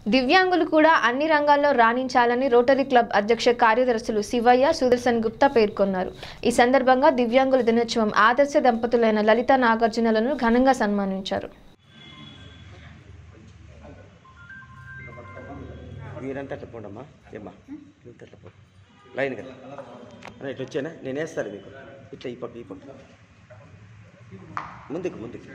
దివ్యాంగులు కూడా అన్ని రంగాల్లో రాణించాలని రోటరీ క్లబ్ అధ్యక్ష కార్యదర్శులు శివయ్య సుదర్శన్ గుప్తా పేర్కొన్నారు ఈ సందర్భంగా దివ్యాంగుల దినోత్సవం ఆదర్శ దంపతులైన లలిత నాగార్జునలను ఘనంగా సన్మానించారు మీరంతా అట్లా పోండమ్మా ఏమ్మా మీరంతా అట్లా పో లైన్ కదా అన్న ఇట్లా వచ్చానా నేను వేస్తాను మీకు ఇట్లా ఈ పక్క ఈ పక్క ముందుకు ముందుకు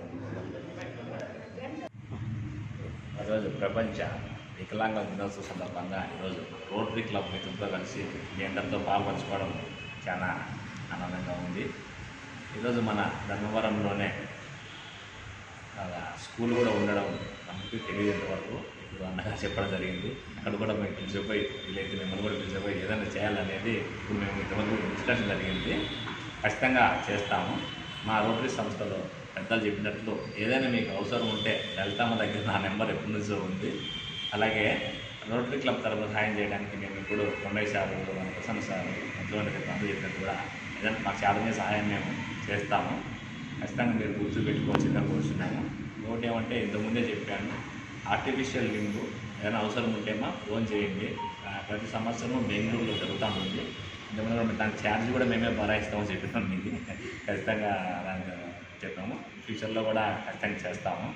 ఈరోజు ప్రపంచ వికలాంగుల దినోత్సవ సందర్భంగా ఈరోజు రోటరీ క్లబ్ మిత్రులతో కలిసి మీ అందరితో పాల్పంచుకోవడం చాలా ఆనందంగా ఉంది ఈరోజు మన ధర్మవరంలోనే అలా స్కూల్ కూడా ఉండడం మనకి తెలియదు వరకు ఇప్పుడు అన్నగా చెప్పడం జరిగింది అక్కడ కూడా మేము పిలిచిపోయి వీలైతే మిమ్మల్ని కూడా పిలిచిపోయి ఏదైనా చేయాలనేది ఇప్పుడు మేము ఇంతమంది డిస్కషన్ జరిగింది ఖచ్చితంగా చేస్తాము మా రోటరీ సంస్థలో పెద్దలు చెప్పినట్లు ఏదైనా మీకు అవసరం ఉంటే లలితమ్మ దగ్గర నా నెంబర్ ఎప్పటి నుంచో ఉంది అలాగే రోటరీ క్లబ్ తరఫున సహాయం చేయడానికి మేము ఇప్పుడు కొండయ్య సార్ మన ప్రసన్న సార్ ఎంతోమంది అందరూ చెప్పినట్టు కూడా ఏదైనా మాకు చాలా సహాయం మేము చేస్తాము ఖచ్చితంగా మీరు గుర్తు పెట్టుకోవాల్సిందిగా కోరుతున్నాము ఇంకోటి ఏమంటే ఇంతకుముందే చెప్పాను ఆర్టిఫిషియల్ లింగు ఏదైనా అవసరం ఉంటేమా ఫోన్ చేయండి ఆ, ప్రతి సంవత్సరం బెంగళూరులో జరుగుతూ ఉంది ఇంతకుముందు కూడా దాని ఛార్జ్ కూడా మేమే భరాయిస్తామని చెప్పినాం మీకు ఖచ్చితంగా దానికి చెప్పాము ఫ్యూచర్లో కూడా ఖచ్చితంగా చేస్తాము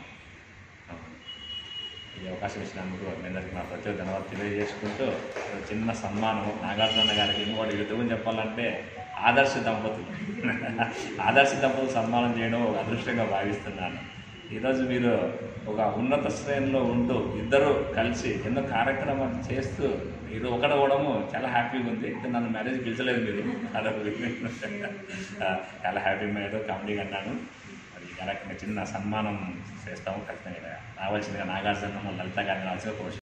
ఈ అవకాశం ఇచ్చినందుకు మీ అందరికీ మా ప్రత్యేక ధన్యవాదాలు తెలియజేసుకుంటూ ఒక చిన్న సన్మానం నాగార్జున గారికి ఇంకోటి యుద్ధం చెప్పాలంటే ఆదర్శ దంపతులు ఆదర్శ దంపతులు సన్మానం చేయడం ఒక అదృష్టంగా భావిస్తున్నాను ఈరోజు మీరు ఒక ఉన్నత శ్రేణిలో ఉంటూ ఇద్దరు కలిసి ఎన్నో కార్యక్రమాలు చేస్తూ మీరు ఒకటి అవ్వడము చాలా హ్యాపీగా ఉంది ఇంకా నన్ను మ్యారేజ్ పిలిచలేదు మీరు అదొక చాలా హ్యాపీ ఏదో కామెడీగా అన్నాను మరి ఈ కార్యక్రమం చిన్న సన్మానం చేస్తాము ఖచ్చితంగా రావాల్సిందిగా నాగార్జున లలిత గారిని రావాల్సిందిగా కోరుతున్నాను